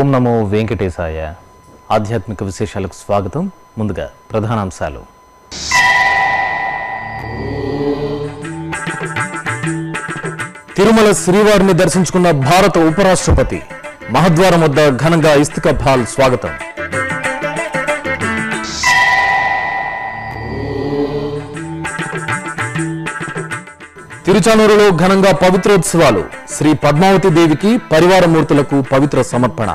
ఓం నమో వెంకటేశాయ ఆధ్యాత్మిక విశేషాలకు స్వాగతం ముందుగా ప్రధానాంశాలు తిరుమల శ్రీవారిని దర్శించుకున్న భారత ఉపరాష్ట్రపతి మహద్వారం వద్ద ఘనంగా ఇస్తిక భాల్ స్వాగతం తిరుచానూరులో ఘనంగా పవిత్రోత్సవాలు శ్రీ పద్మావతి దేవికి పరివార మూర్తులకు పవిత్ర సమర్పణ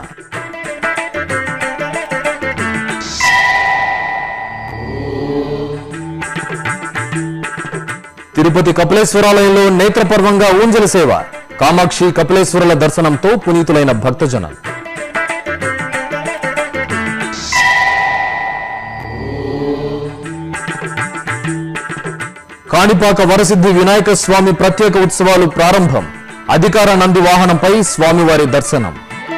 తిరుపతి కపిలేశ్వరాలయంలో నేత్రపర్వంగా ఊంజల సేవ కామాక్షి కపిలేశ్వరుల దర్శనంతో పునీతులైన భక్తజనం కాణిపాక వరసిద్ధి వినాయక స్వామి ప్రత్యేక ఉత్సవాలు ప్రారంభం అధికార నంది వాహనంపై స్వామివారి దర్శనం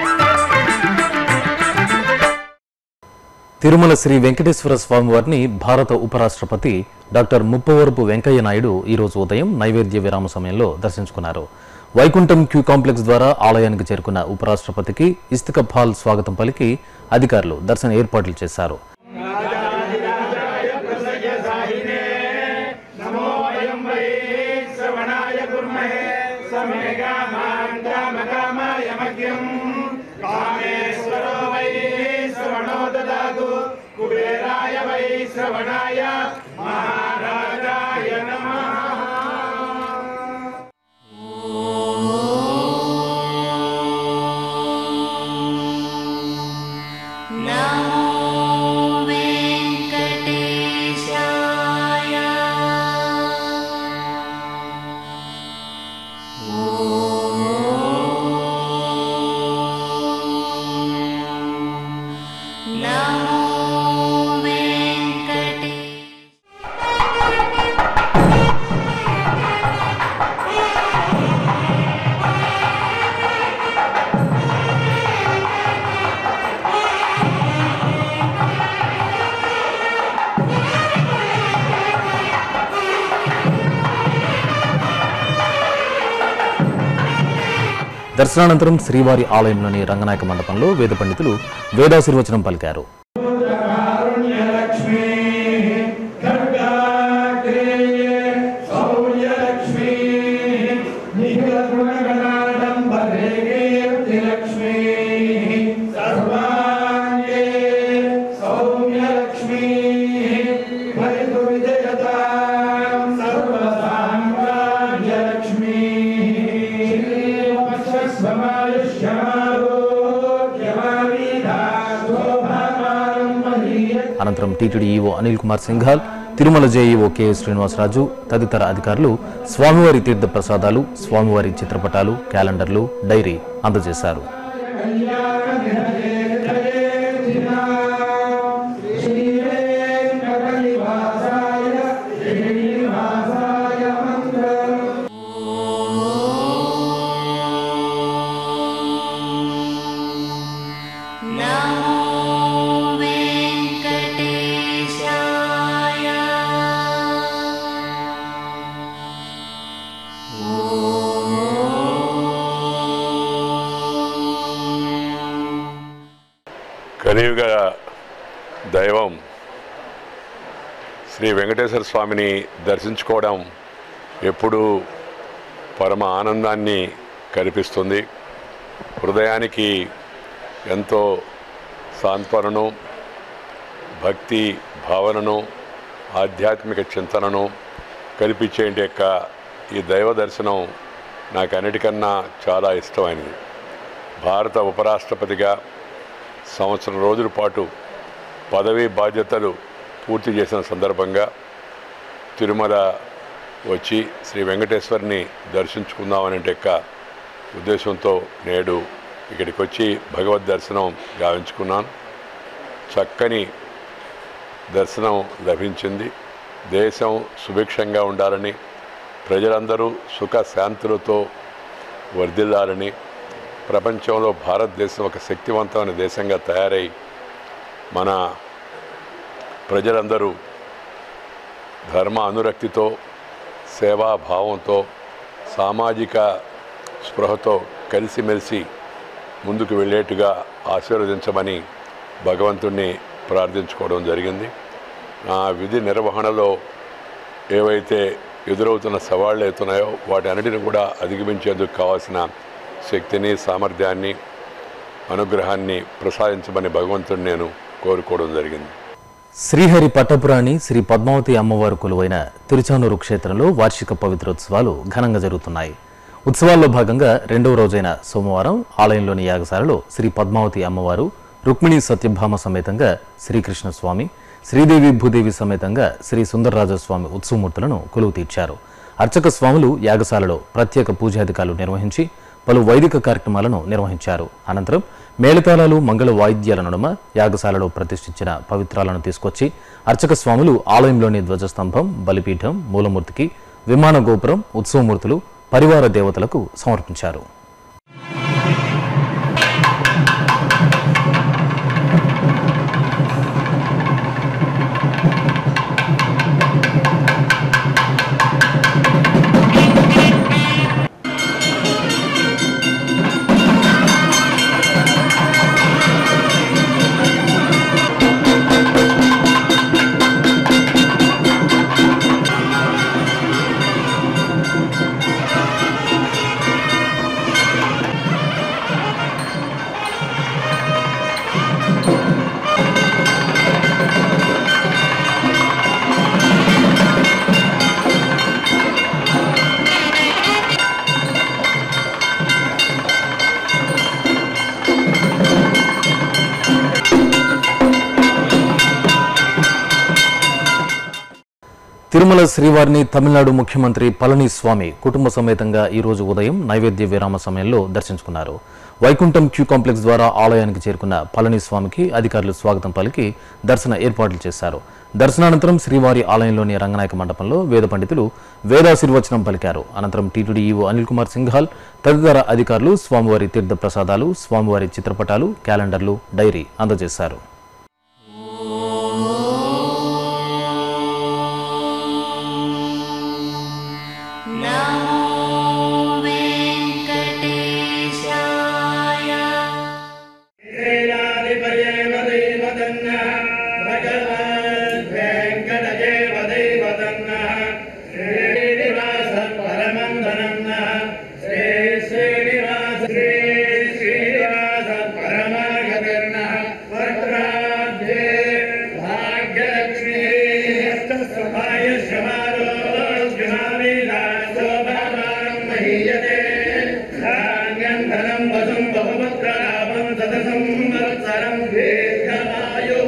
తిరుమల శ్రీ వెంకటేశ్వర స్వామివారిని భారత ఉపరాష్ట్రపతి డాక్టర్ ముప్పవరపు వెంకయ్య నాయుడు ఈరోజు ఉదయం నైవేద్య విరామ సమయంలో దర్శించుకున్నారు వైకుంఠం క్యూ కాంప్లెక్స్ ద్వారా ఆలయానికి చేరుకున్న ఉపరాష్ట్రపతికి ఇస్తిక ఫాల్ స్వాగతం పలికి అధికారులు దర్శన ఏర్పాట్లు చేశారు श्रवणाय कुर्महे समे कामान् कामकामाय मह्यम् कामेश्वरो वै श्रवणो ददातु कुबेराय वै श्रवणाय महाराजाय नमः नमो वेङ्कटेशाय नमो वेङ्कटे దర్శనానంతరం శ్రీవారి ఆలయంలోని రంగనాయక మండపంలో వేద పండితులు వేదాశీర్వచనం పలికారు लक्ष्मी खड्गाग्रे शौर्यलक्ष्मी निखिलगुणगणाडम्बरे कीर्तिलक्ष्मी सर्वाङ्गे सौम्यलक्ष्मी भरितु विजयतां सर्वसाम्राज्यलक्ष्मी श्रीवत्सस्वमायुष्यमारोग्यमाविधातोभामानं అనంతరం TTD EO Anil Kumar Singhal Tirumala JEO KS Srinivasaraju తదితర అధికారులు స్వామివారి తీర్థ ప్రసాదాలు స్వామివారి చిత్రపటాలు క్యాలెండర్లు డైరీ అందజేశారు नमो वेङ्कटेशाय కలియుగ దైవం శ్రీ వెంకటేశ్వర స్వామిని దర్శించుకోవడం ఎప్పుడూ పరమ ఆనందాన్ని కల్పిస్తుంది హృదయానికి ఎంతో సాంత్వనను భక్తి భావనను ఆధ్యాత్మిక చింతనను కల్పించేటి యొక్క ఈ దైవ దర్శనం నాకు అన్నిటికన్నా చాలా ఇష్టమైనది భారత ఉపరాష్ట్రపతిగా సంవత్సరం రోజుల పాటు పదవీ బాధ్యతలు పూర్తి చేసిన సందర్భంగా తిరుమల వచ్చి శ్రీ వెంకటేశ్వరిని దర్శించుకుందామనే యొక్క ఉద్దేశంతో నేడు ఇక్కడికి వచ్చి భగవద్ దర్శనం గావించుకున్నాను చక్కని దర్శనం లభించింది దేశం సుభిక్షంగా ఉండాలని ప్రజలందరూ సుఖ శాంతులతో వర్ధిల్లాలని ప్రపంచంలో భారతదేశం ఒక శక్తివంతమైన దేశంగా తయారై మన ప్రజలందరూ ధర్మ అనురక్తితో సేవాభావంతో సామాజిక స్పృహతో కలిసిమెలిసి ముందుకు వెళ్ళేట్టుగా ఆశీర్వదించమని భగవంతుణ్ణి ప్రార్థించుకోవడం జరిగింది నా విధి నిర్వహణలో ఏవైతే ఎదురవుతున్న సవాళ్ళు అవుతున్నాయో వాటి అన్నిటిని కూడా అధిగమించేందుకు కావాల్సిన శక్తిని సామర్థ్యాన్ని అనుగ్రహాన్ని ప్రసాదించమని భగవంతుడిని నేను కోరుకోవడం జరిగింది శ్రీహరి పట్టపురాణి శ్రీ పద్మావతి అమ్మవారు కొలువైన తిరుచానూరు క్షేత్రంలో వార్షిక పవిత్రోత్సవాలు ఘనంగా జరుగుతున్నాయి ఉత్సవాల్లో భాగంగా రెండవ రోజైన సోమవారం ఆలయంలోని యాగశాలలో శ్రీ పద్మావతి అమ్మవారు రుక్మిణి సత్యభామ సమేతంగా శ్రీకృష్ణ స్వామి శ్రీదేవి భూదేవి సమేతంగా శ్రీ సుందరరాజస్వామి ఉత్సవమూర్తులను కొలువు తీర్చారు అర్చక స్వాములు యాగశాలలో ప్రత్యేక పూజాధికారులు నిర్వహించి పలు వైదిక కార్యక్రమాలను నిర్వహించారు అనంతరం మేళతాళాలు మంగళ వాయిద్యాల నడుమ యాగశాలలో ప్రతిష్ఠించిన పవిత్రాలను తీసుకొచ్చి అర్చక స్వాములు ఆలయంలోని ధ్వజస్తంభం బలిపీఠం మూలమూర్తికి విమాన గోపురం ఉత్సవమూర్తులు పరివార దేవతలకు సమర్పించారు తిరుమల శ్రీవారిని తమిళనాడు ముఖ్యమంత్రి పళనిస్వామి కుటుంబ సమేతంగా ఈ రోజు ఉదయం నైవేద్య విరామ సమయంలో దర్శించుకున్నారు వైకుంఠం క్యూ కాంప్లెక్స్ ద్వారా ఆలయానికి చేరుకున్న పళనిస్వామికి అధికారులు స్వాగతం పలికి దర్శన ఏర్పాట్లు చేశారు దర్శనానంతరం శ్రీవారి ఆలయంలోని రంగనాయక మండపంలో వేద పండితులు వేదాశీర్వచనం పలికారు అనంతరం టీటీడీ ఈవో అనిల్ కుమార్ సింఘాల్ తదితర అధికారులు స్వామివారి తీర్థ ప్రసాదాలు స్వామివారి చిత్రపటాలు క్యాలెండర్లు డైరీ అందజేశారు नमो वेङ्कटेशाय శ్రీలాదిపయేవ దైవతన్నః భగవాన్ వెంకటదేవ దైవతన్నః శ్రీనివాస పరమందనన్నః శ్రీ శ్రీనివాస శ్రీ శ్రీనివాస పరమాగతన్నః వక్రాబ్ధే భాగ్యలక్ష్మీ సమాయ శమారోగ్యమావేదాశోభామానం మహీయతే ధాన్యం ధనం వసం బహుమత్రలాభం సతసం వత్సరం దీర్ఘమాయు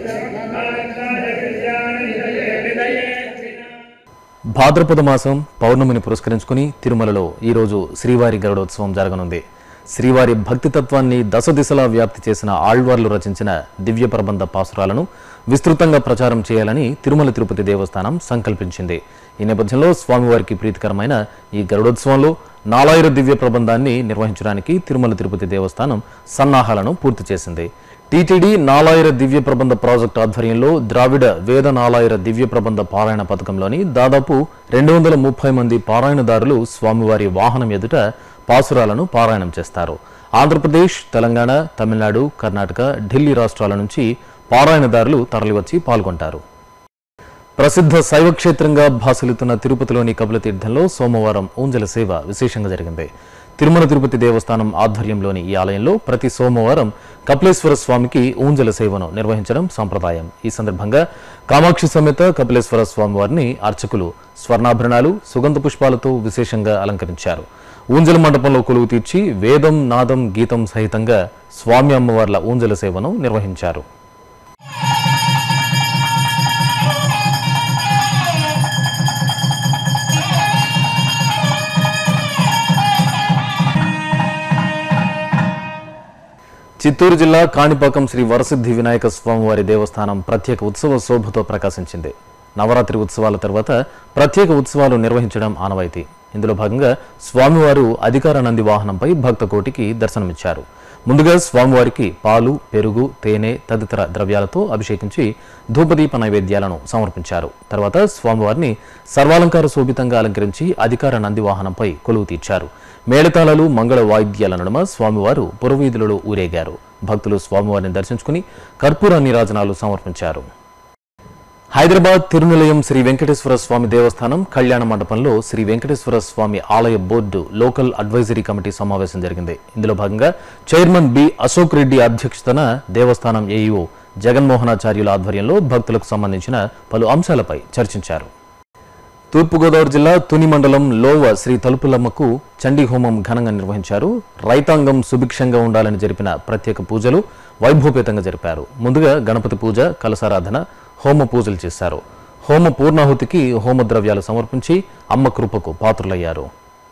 భాద్రపద మాసం పౌర్ణమిని పురస్కరించుకుని తిరుమలలో ఈరోజు శ్రీవారి గరుడోత్సవం జరగనుంది శ్రీవారి భక్తి తత్వాన్ని దశ దిశలా వ్యాప్తి చేసిన ఆళ్వార్లు రచించిన దివ్య ప్రబంధ పాసురాలను విస్తృతంగా ప్రచారం చేయాలని తిరుమల తిరుపతి దేవస్థానం సంకల్పించింది ఈ నేపథ్యంలో స్వామివారికి ప్రీతికరమైన ఈ గరుడోత్సవంలో నాలాయిర దివ్య ప్రబంధాన్ని నిర్వహించడానికి తిరుమల తిరుపతి దేవస్థానం సన్నాహాలను పూర్తి చేసింది టీటీడీ నాలాయిర దివ్య ప్రబంధ ప్రాజెక్టు ఆధ్వర్యంలో ద్రావిడ వేద నాలాయిర దివ్య ప్రబంధ పారాయణ పథకంలోని దాదాపు రెండు వందల ముప్పై మంది పారాయణదారులు స్వామివారి వాహనం ఎదుట పాసురాలను పారాయణం చేస్తారు ఆంధ్రప్రదేశ్ తెలంగాణ తమిళనాడు కర్ణాటక ఢిల్లీ రాష్ట్రాల నుంచి పారాయణదారులు తరలివచ్చి పాల్గొంటారు ప్రసిద్ధ శైవ క్షేత్రంగా భాసలుతున్న తిరుపతిలోని కపిలతీర్థంలో సోమవారం ఊంజల సేవ విశేషంగా జరిగింది తిరుమల తిరుపతి దేవస్థానం ఆధ్వర్యంలోని ఈ ఆలయంలో ప్రతి సోమవారం కపిలేశ్వర స్వామికి ఊంజల సేవను నిర్వహించడం సంప్రదాయం ఈ సందర్భంగా కామాక్షి సమేత కపిలేశ్వర స్వామి వారిని అర్చకులు స్వర్ణాభరణాలు సుగంధ పుష్పాలతో విశేషంగా అలంకరించారు ఊంజల మండపంలో కొలువు తీర్చి వేదం నాదం గీతం సహితంగా స్వామి అమ్మవార్ల ఊంజల సేవను నిర్వహించారు చిత్తూరు జిల్లా కాణిపాకం శ్రీ వరసిద్ధి వినాయక స్వామివారి దేవస్థానం ప్రత్యేక ఉత్సవ శోభతో ప్రకాశించింది నవరాత్రి ఉత్సవాల తర్వాత ప్రత్యేక ఉత్సవాలు నిర్వహించడం ఆనవాయితీ ఇందులో భాగంగా స్వామివారు అధికార నంది వాహనంపై భక్త కోటికి దర్శనమిచ్చారు ముందుగా స్వామివారికి పాలు పెరుగు తేనె తదితర ద్రవ్యాలతో అభిషేకించి ధూపదీప నైవేద్యాలను సమర్పించారు తర్వాత స్వామివారిని సర్వాలంకార శోభితంగా అలంకరించి అధికార నంది వాహనంపై కొలువు తీర్చారు మేళతాళాలు మంగళ వాయిద్యాల నడుమ స్వామివారు పురవీధులలో ఊరేగారు భక్తులు స్వామివారిని దర్శించుకుని కర్పూర నీరాజనాలు సమర్పించారు హైదరాబాద్ తిరునిలయం శ్రీ వెంకటేశ్వర స్వామి దేవస్థానం కళ్యాణ మండపంలో శ్రీ వెంకటేశ్వర స్వామి ఆలయ బోర్డు లోకల్ అడ్వైజరీ కమిటీ సమావేశం జరిగింది ఇందులో భాగంగా చైర్మన్ బి అశోక్ రెడ్డి అధ్యక్షతన దేవస్థానం ఏఈఓ జగన్మోహనాచార్యుల ఆధ్వర్యంలో భక్తులకు సంబంధించిన పలు అంశాలపై చర్చించారు తూర్పుగోదావరి జిల్లా తుని మండలం లోవ శ్రీ తలుపులమ్మకు చండీ హోమం ఘనంగా నిర్వహించారు రైతాంగం సుభిక్షంగా ఉండాలని జరిపిన ప్రత్యేక పూజలు వైభవపేతంగా జరిపారు ముందుగా గణపతి పూజ కలసారాధన హోమ పూజలు చేశారు హోమ పూర్ణాహుతికి హోమ ద్రవ్యాలు సమర్పించి అమ్మ కృపకు పాత్రులయ్యారు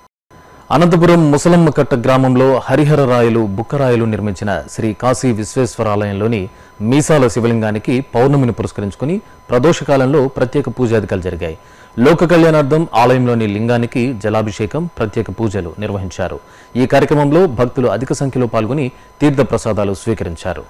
అనంతపురం ముసలమ్మ కట్ట గ్రామంలో హరిహర రాయలు బుక్కరాయలు నిర్మించిన శ్రీ కాశీ విశ్వేశ్వరాలయంలోని మీసాల శివలింగానికి పౌర్ణమిని పురస్కరించుకుని ప్రదోషకాలంలో ప్రత్యేక పూజాధికాలు జరిగాయి లోక కళ్యాణార్థం ఆలయంలోని లింగానికి జలాభిషేకం ప్రత్యేక పూజలు నిర్వహించారు ఈ కార్యక్రమంలో భక్తులు అధిక సంఖ్యలో పాల్గొని తీర్థ ప్రసాదాలు స్వీకరించారు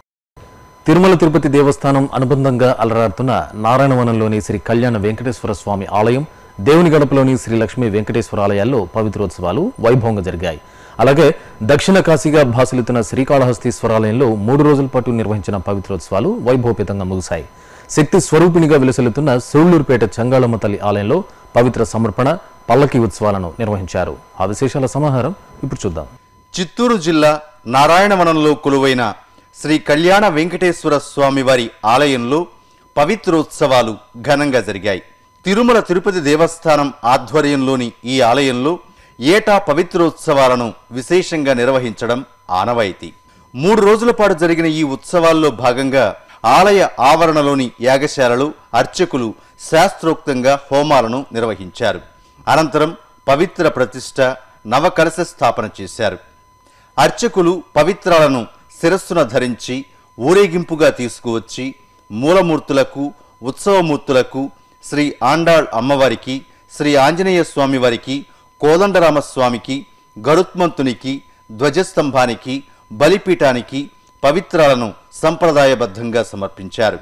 తిరుమల తిరుపతి దేవస్థానం అనుబంధంగా అలరాడుతున్న నారాయణవనంలోని శ్రీ కళ్యాణ వెంకటేశ్వర స్వామి ఆలయం దేవుని గడపలోని శ్రీ లక్ష్మీ వెంకటేశ్వర ఆలయాల్లో పవిత్రోత్సవాలు వైభవంగా జరిగాయి అలాగే దక్షిణ కాశీగా భాసలుతున్న శ్రీకాళహస్తీశ్వరాలయంలో మూడు రోజుల పాటు నిర్వహించిన పవిత్రోత్సవాలు వైభవపేతంగా ముగిశాయి శక్తి స్వరూపిణిగా విలసిల్లుతున్న సూళ్లూరుపేట చంగాళమ్మ తల్లి ఆలయంలో పవిత్ర సమర్పణ పల్లకి ఉత్సవాలను నిర్వహించారు ఆ విశేషాల సమాహారం ఇప్పుడు చూద్దాం చిత్తూరు జిల్లా నారాయణవనంలో కొలువైన శ్రీ కళ్యాణ వెంకటేశ్వర స్వామివారి ఆలయంలో పవిత్రోత్సవాలు ఘనంగా జరిగాయి తిరుమల తిరుపతి దేవస్థానం ఆధ్వర్యంలోని ఈ ఆలయంలో ఏటా పవిత్రోత్సవాలను విశేషంగా నిర్వహించడం ఆనవాయితీ మూడు రోజుల పాటు జరిగిన ఈ ఉత్సవాల్లో భాగంగా ఆలయ ఆవరణలోని యాగశాలలో అర్చకులు శాస్త్రోక్తంగా హోమాలను నిర్వహించారు అనంతరం పవిత్ర ప్రతిష్ట నవకలశ స్థాపన చేశారు అర్చకులు పవిత్రాలను శిరస్సున ధరించి ఊరేగింపుగా తీసుకువచ్చి మూలమూర్తులకు ఉత్సవమూర్తులకు శ్రీ ఆండాళ్ అమ్మవారికి శ్రీ ఆంజనేయ స్వామి వారికి కోదండరామస్వామికి గరుత్మంతునికి ధ్వజస్తంభానికి బలిపీఠానికి పవిత్రాలను సంప్రదాయబద్ధంగా సమర్పించారు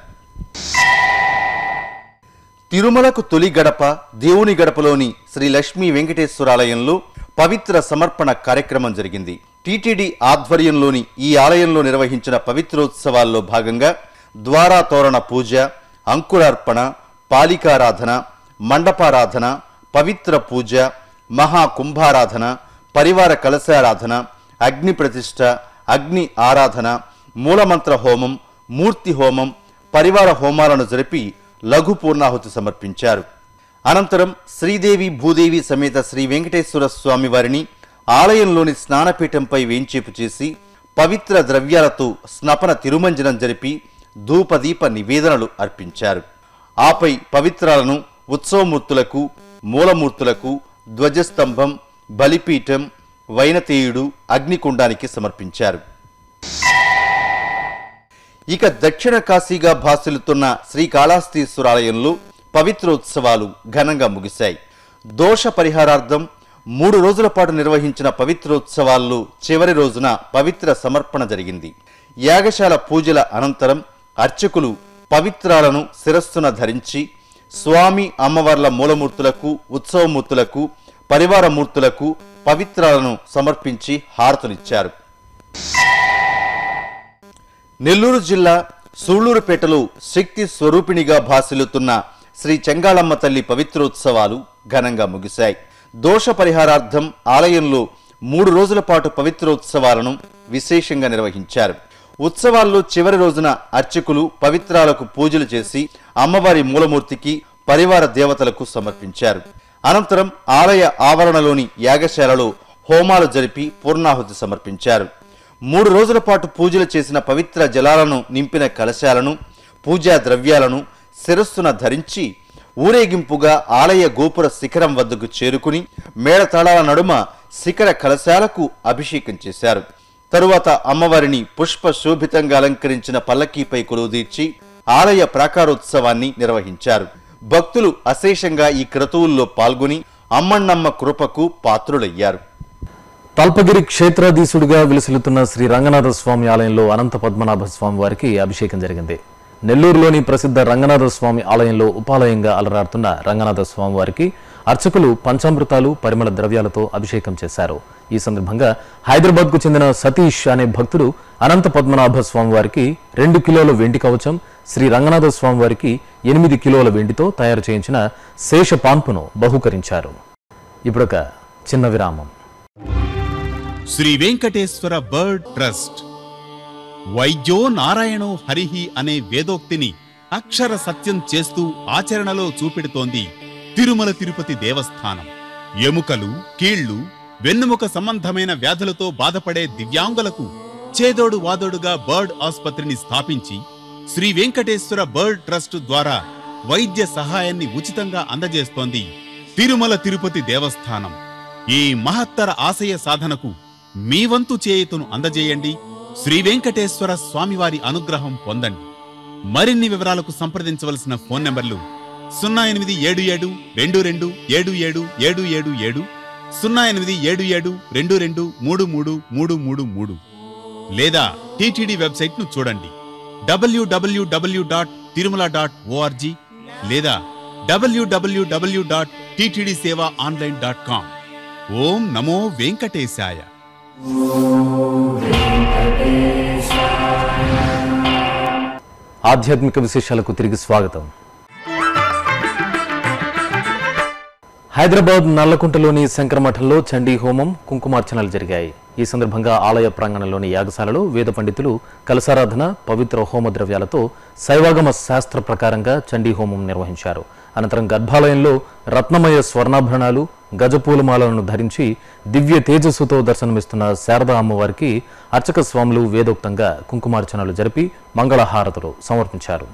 తిరుమలకు తొలి గడప దేవుని గడపలోని శ్రీ లక్ష్మీ వెంకటేశ్వరాలయంలో పవిత్ర సమర్పణ కార్యక్రమం జరిగింది టీటీడీ ఆధ్వర్యంలోని ఈ ఆలయంలో నిర్వహించిన పవిత్రోత్సవాల్లో భాగంగా ద్వారా తోరణ పూజ అంకురార్పణ పాలికారాధన మండపారాధన పవిత్ర పూజ మహాకుంభారాధన పరివార కలశారాధన అగ్ని ప్రతిష్ట అగ్ని ఆరాధన మూలమంత్ర హోమం మూర్తి హోమం పరివార హోమాలను జరిపి లఘు పూర్ణాహుతి సమర్పించారు అనంతరం శ్రీదేవి భూదేవి సమేత శ్రీ వెంకటేశ్వర స్వామి వారిని ఆలయంలోని స్నానపీఠంపై వేంచేపు చేసి పవిత్ర ద్రవ్యాలతో స్నపన తిరుమంజనం జరిపి ధూపదీప నివేదనలు అర్పించారు ఆపై పవిత్రాలను ఉత్సవమూర్తులకు మూలమూర్తులకు ధ్వజస్తంభం బలిపీఠం వైనతేయుడు అగ్నికుండానికి సమర్పించారు ఇక దక్షిణ కాశీగా భాసిల్లుతున్న శ్రీకాళహస్తీశ్వరాలయంలో పవిత్రోత్సవాలు ఘనంగా ముగిశాయి దోష పరిహారార్థం మూడు రోజుల పాటు నిర్వహించిన పవిత్రోత్సవాల్లో చివరి రోజున పవిత్ర సమర్పణ జరిగింది యాగశాల పూజల అనంతరం అర్చకులు పవిత్రాలను శిరస్సున ధరించి స్వామి అమ్మవార్ల మూలమూర్తులకు ఉత్సవమూర్తులకు పరివార మూర్తులకు పవిత్రాలను సమర్పించి హారతులిచ్చారు నెల్లూరు జిల్లా సూళ్లూరుపేటలో శక్తి స్వరూపిణిగా భాసిల్లుతున్న శ్రీ చెంగాళమ్మ తల్లి పవిత్రోత్సవాలు ఘనంగా ముగిశాయి దోష పరిహారార్థం ఆలయంలో మూడు రోజుల పాటు పవిత్రోత్సవాలను విశేషంగా నిర్వహించారు ఉత్సవాల్లో చివరి రోజున అర్చకులు పవిత్రాలకు పూజలు చేసి అమ్మవారి మూలమూర్తికి పరివార దేవతలకు సమర్పించారు అనంతరం ఆలయ ఆవరణలోని యాగశాలలో హోమాలు జరిపి పూర్ణాహుతి సమర్పించారు మూడు రోజుల పాటు పూజలు చేసిన పవిత్ర జలాలను నింపిన కలశాలను పూజా ద్రవ్యాలను శిరస్సున ధరించి ఊరేగింపుగా ఆలయ గోపుర శిఖరం వద్దకు చేరుకుని మేళతాళాల నడుమ శిఖర కలశాలకు అభిషేకం చేశారు తరువాత అమ్మవారిని పుష్ప శోభితంగా అలంకరించిన పల్లకీపై కొలువుదీర్చి ఆలయ ప్రాకారోత్సవాన్ని నిర్వహించారు భక్తులు అశేషంగా ఈ క్రతువుల్లో పాల్గొని అమ్మన్నమ్మ కృపకు పాత్రులయ్యారు తల్పగిరి క్షేత్రాధీశుడిగా విలసిల్లుతున్న శ్రీ రంగనాథ స్వామి ఆలయంలో అనంత పద్మనాభ స్వామి వారికి అభిషేకం జరిగింది నెల్లూరులోని ప్రసిద్ధ రంగనాథ స్వామి ఆలయంలో ఉపాలయంగా అలరాడుతున్న రంగనాథ స్వామి వారికి అర్చకులు పంచామృతాలు పరిమళ ద్రవ్యాలతో అభిషేకం చేశారు ఈ సందర్భంగా హైదరాబాద్కు చెందిన సతీష్ అనే భక్తుడు అనంత పద్మనాభ స్వామి వారికి రెండు కిలోల వెండి కవచం శ్రీ రంగనాథ స్వామి వారికి ఎనిమిది కిలోల వెండితో తయారు చేయించిన శేష పాన్పును బహూకరించారు ఇప్పుడొక చిన్న విరామం శ్రీ వెంకటేశ్వర బర్డ్ ట్రస్ట్ వైద్యో నారాయణో హరిహి అనే వేదోక్తిని అక్షర సత్యం చేస్తూ ఆచరణలో చూపెడుతోంది తిరుమల తిరుపతి దేవస్థానం ఎముకలు కీళ్లు వెన్నుముక సంబంధమైన వ్యాధులతో బాధపడే దివ్యాంగులకు చేదోడు వాదోడుగా బర్డ్ ఆసుపత్రిని స్థాపించి శ్రీ వెంకటేశ్వర బర్డ్ ట్రస్ట్ ద్వారా వైద్య సహాయాన్ని ఉచితంగా అందజేస్తోంది తిరుమల తిరుపతి దేవస్థానం ఈ మహత్తర ఆశయ సాధనకు మీ వంతు చేయుతును అందజేయండి శ్రీ వెంకటేశ్వర స్వామివారి అనుగ్రహం పొందండి మరిన్ని వివరాలకు సంప్రదించవలసిన ఫోన్ నంబర్లు సున్నా ఎనిమిది ఏడు ఏడు రెండు రెండు ఏడు ఏడు ఏడు ఏడు ఏడు సున్నా ఎనిమిది ఏడు ఏడు రెండు రెండు మూడు మూడు మూడు మూడు మూడు లేదా టీటీడీ వెబ్సైట్ ను చూడండి డబ్ల్యూడబ్ల్యూడబ్ల్యూ డాట్ తిరుమల డాట్ ఓఆర్జీ లేదా డబ్ల్యూడబ్ల్యూడబ్ల్యూ dot TTD seva online dot com ఓం నమో వెంకటేశాయ ఆధ్యాత్మిక విశేషాలకు తిరిగి స్వాగతం హైదరాబాద్ నల్లకుంటలోని శంకరమఠంలో చండీ హోమం కుంకుమార్చనలు జరిగాయి ఈ సందర్భంగా ఆలయ ప్రాంగణంలోని యాగశాలలో వేద పండితులు కలసారాధన పవిత్ర హోమ ద్రవ్యాలతో శైవాగమ శాస్త్ర ప్రకారంగా చండీ హోమం నిర్వహించారు అనంతరం గర్భాలయంలో రత్నమయ స్వర్ణాభరణాలు గజపూలమాలను ధరించి దివ్య తేజస్సుతో దర్శనమిస్తున్న శారదా అమ్మవారికి అర్చక స్వాములు వేదోక్తంగా కుంకుమార్చనలు జరిపి మంగళహారతులు సమర్పించారు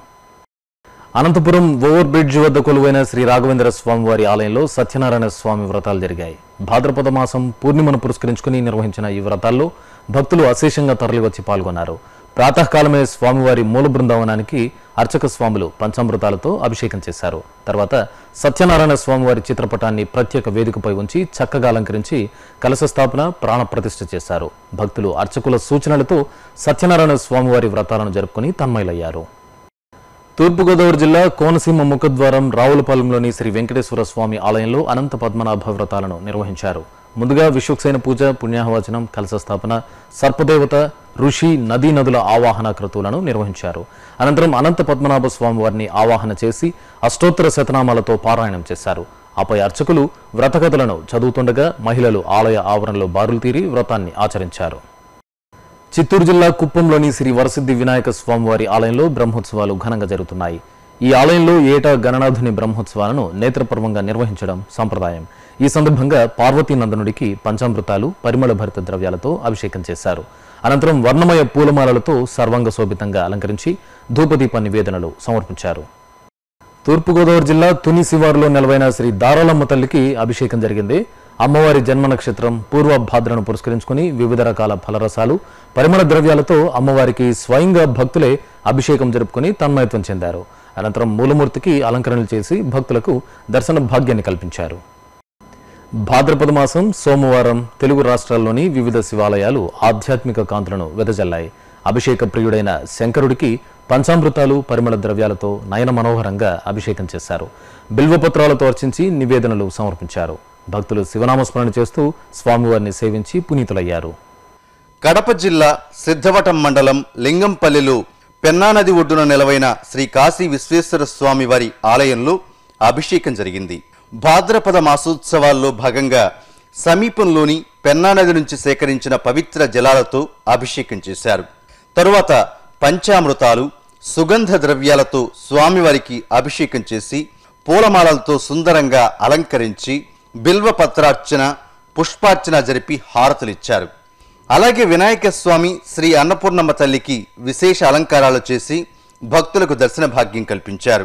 అనంతపురం ఓవర్ బ్రిడ్జ్ వద్ద కొలువైన శ్రీ రాఘవేంద్ర స్వామి వారి ఆలయంలో సత్యనారాయణ స్వామి వ్రతాలు జరిగాయి భాద్రపద మాసం పూర్ణిమను పురస్కరించుకుని నిర్వహించిన ఈ వ్రతాల్లో భక్తులు అశేషంగా తరలివచ్చి పాల్గొన్నారు ప్రాతకాలమే స్వామివారి మూల బృందావనానికి అర్చక స్వాములు పంచామృతాలతో అభిషేకం చేశారు తర్వాత సత్యనారాయణ స్వామివారి చిత్రపటాన్ని ప్రత్యేక వేదికపై ఉంచి చక్కగా అలంకరించి కలశ స్థాపన ప్రాణ ప్రతిష్ఠ చేశారు భక్తులు అర్చకుల సూచనలతో సత్యనారాయణ స్వామివారి వ్రతాలను జరుపుకుని తన్మయులయ్యారు తూర్పుగోదావరి జిల్లా కోనసీమ ముఖద్వారం రావులపాలెంలోని శ్రీ వెంకటేశ్వర స్వామి ఆలయంలో అనంత పద్మనాభ వ్రతాలను నిర్వహించారు ముందుగా విశ్వక్సేన పూజ పుణ్యాహవచనం కలశ స్థాపన సర్పదేవత ఋషి నదీ నదుల ఆవాహన క్రతువులను నిర్వహించారు అనంతరం అనంత పద్మనాభ స్వామి వారిని ఆవాహన చేసి అష్టోత్తర శతనామాలతో పారాయణం చేశారు ఆపై అర్చకులు వ్రతకథలను చదువుతుండగా మహిళలు ఆలయ ఆవరణలో బారులు తీరి వ్రతాన్ని ఆచరించారు చిత్తూరు జిల్లా కుప్పంలోని శ్రీ వరసిద్ధి వినాయక స్వామివారి ఆలయంలో బ్రహ్మోత్సవాలు ఘనంగా జరుగుతున్నాయి ఈ ఆలయంలో ఏటా గణనాథుని బ్రహ్మోత్సవాలను నేత్రపర్వంగా నిర్వహించడం సంప్రదాయం ఈ సందర్భంగా పార్వతీ నందనుడికి పంచామృతాలు పరిమళ భరిత ద్రవ్యాలతో అభిషేకం చేశారు అనంతరం వర్ణమయ పూలమాలలతో సర్వాంగ శోభితంగా అలంకరించి ధూపదీప నివేదనలు సమర్పించారు తూర్పుగోదావరి జిల్లా తుని శివారులో నెలవైన శ్రీ దారాలమ్మ తల్లికి అభిషేకం జరిగింది అమ్మవారి జన్మ నక్షత్రం పూర్వ భాద్రను పురస్కరించుకుని వివిధ రకాల ఫలరసాలు పరిమళ ద్రవ్యాలతో అమ్మవారికి స్వయంగా భక్తులే అభిషేకం జరుపుకుని తన్మయత్వం చెందారు అనంతరం మూలమూర్తికి అలంకరణలు చేసి భక్తులకు దర్శన భాగ్యాన్ని కల్పించారు భాద్రపద మాసం సోమవారం తెలుగు రాష్ట్రాల్లోని వివిధ శివాలయాలు ఆధ్యాత్మిక కాంతులను వెదజల్లాయి అభిషేక ప్రియుడైన శంకరుడికి పంచామృతాలు పరిమళ ద్రవ్యాలతో నయన మనోహరంగా అభిషేకం చేశారు బిల్వపత్రాలతో అర్చించి నివేదనలు సమర్పించారు భక్తులు శివనామస్మరణ చేస్తూ స్వామివారిని సేవించి పునీతులయ్యారు కడప జిల్లా సిద్ధవటం మండలం లింగంపల్లిలో పెన్నా నది ఒడ్డున నెలవైన శ్రీ కాశీ విశ్వేశ్వర స్వామి వారి ఆలయంలో అభిషేకం జరిగింది భాద్రపద మాసోత్సవాల్లో భాగంగా సమీపంలోని పెన్నా నది నుంచి సేకరించిన పవిత్ర జలాలతో అభిషేకం చేశారు తరువాత పంచామృతాలు సుగంధ ద్రవ్యాలతో స్వామివారికి అభిషేకం చేసి పూలమాలలతో సుందరంగా అలంకరించి బిల్వ పత్రార్చన పుష్పార్చన జరిపి హారతులిచ్చారు అలాగే వినాయక స్వామి శ్రీ అన్నపూర్ణమ్మ తల్లికి విశేష అలంకారాలు చేసి భక్తులకు దర్శన భాగ్యం కల్పించారు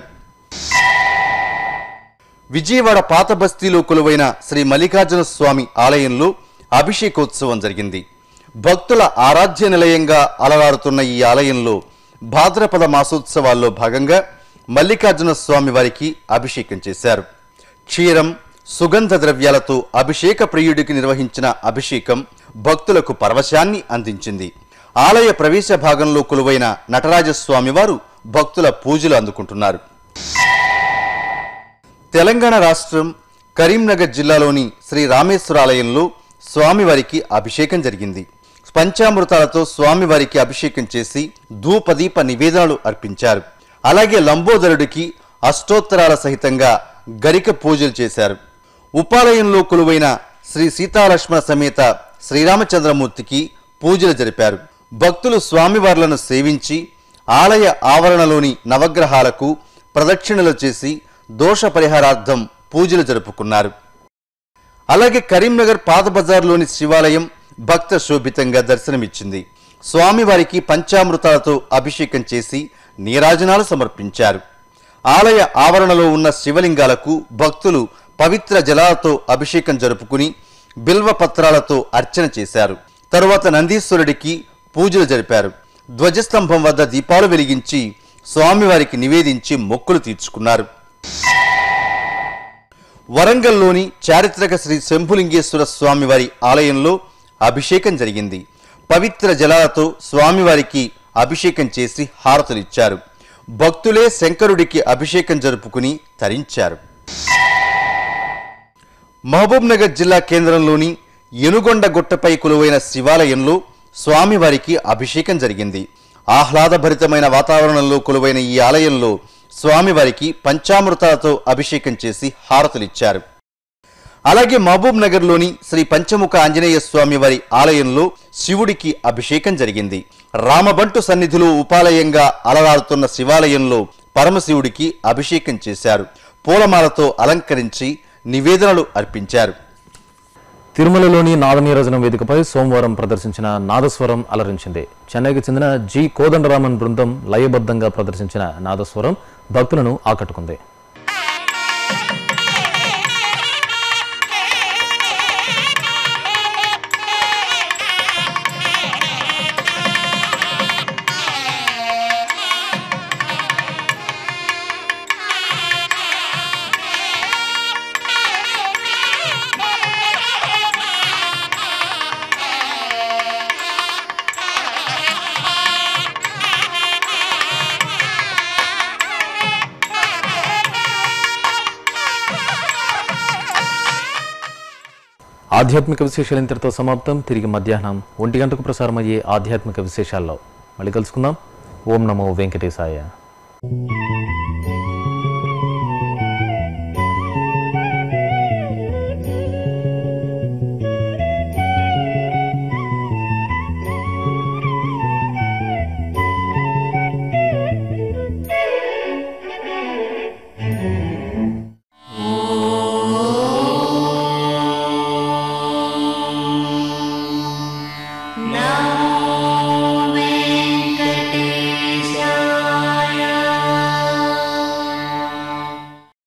విజయవాడ పాత బస్తీలో కొలువైన శ్రీ మల్లికార్జున స్వామి ఆలయంలో అభిషేకోత్సవం జరిగింది భక్తుల ఆరాధ్య నిలయంగా అలరారుతున్న ఈ ఆలయంలో భాద్రపద మాసోత్సవాల్లో భాగంగా మల్లికార్జున స్వామి వారికి అభిషేకం చేశారు క్షీరం సుగంధ ద్రవ్యాలతో అభిషేక ప్రియుడికి నిర్వహించిన అభిషేకం భక్తులకు పరవశాన్ని అందించింది ఆలయ ప్రవేశ భాగంలో కొలువైన నటరాజస్వామి వారు భక్తుల పూజలు అందుకుంటున్నారు తెలంగాణ రాష్ట్రం కరీంనగర్ జిల్లాలోని శ్రీ రామేశ్వరాలయంలో స్వామివారికి అభిషేకం జరిగింది పంచామృతాలతో స్వామివారికి అభిషేకం చేసి ధూపదీప నివేదనలు అర్పించారు అలాగే లంబోదరుడికి అష్టోత్తరాల సహితంగా గరిక పూజలు చేశారు ఉపాలయంలో కొలువైన శ్రీ సీతాలక్ష్మణ సమేత శ్రీరామచంద్రమూర్తికి పూజలు జరిపారు భక్తులు స్వామివార్లను సేవించి ఆలయ ఆవరణలోని నవగ్రహాలకు ప్రదక్షిణలు చేసి దోష పరిహారార్థం పూజలు జరుపుకున్నారు అలాగే కరీంనగర్ పాత బజార్లోని శివాలయం భక్త శోభితంగా దర్శనమిచ్చింది స్వామివారికి పంచామృతాలతో అభిషేకం చేసి నీరాజనాలు సమర్పించారు ఆలయ ఆవరణలో ఉన్న శివలింగాలకు భక్తులు పవిత్ర జలాలతో అభిషేకం జరుపుకుని బిల్వ పత్రాలతో అర్చన చేశారు తరువాత నందీశ్వరుడికి పూజలు జరిపారు ధ్వజస్తంభం వద్ద దీపాలు వెలిగించి స్వామివారికి నివేదించి మొక్కులు తీర్చుకున్నారు వరంగల్లోని చారిత్రక శ్రీ శంభులింగేశ్వర స్వామివారి ఆలయంలో అభిషేకం జరిగింది పవిత్ర జలాలతో స్వామివారికి అభిషేకం చేసి హారతులిచ్చారు భక్తులే శంకరుడికి అభిషేకం జరుపుకుని తరించారు మహబూబ్ నగర్ జిల్లా కేంద్రంలోని ఎనుగొండ గుట్టపై కొలువైన శివాలయంలో స్వామివారికి అభిషేకం జరిగింది ఆహ్లాదభరితమైన వాతావరణంలో కొలువైన ఈ ఆలయంలో స్వామివారికి పంచామృతాలతో అభిషేకం చేసి హారతులిచ్చారు అలాగే మహబూబ్ నగర్లోని శ్రీ పంచముఖ ఆంజనేయ స్వామి వారి ఆలయంలో శివుడికి అభిషేకం జరిగింది రామబంటు సన్నిధిలో ఉపాలయంగా అలరాడుతున్న శివాలయంలో పరమశివుడికి అభిషేకం చేశారు పూలమాలతో అలంకరించి నివేదనలు అర్పించారు తిరుమలలోని నాదనీరజనం వేదికపై సోమవారం ప్రదర్శించిన నాదస్వరం అలరించింది చెన్నైకి చెందిన జి కోదండరామన్ బృందం లయబద్ధంగా ప్రదర్శించిన నాదస్వరం భక్తులను ఆకట్టుకుంది ఆధ్యాత్మిక విశేషాలు ఇంతటితో సమాప్తం తిరిగి మధ్యాహ్నం ఒంటి గంటకు ప్రసారమయ్యే ఆధ్యాత్మిక విశేషాల్లో మళ్ళీ కలుసుకుందాం ఓం నమో వెంకటేశాయ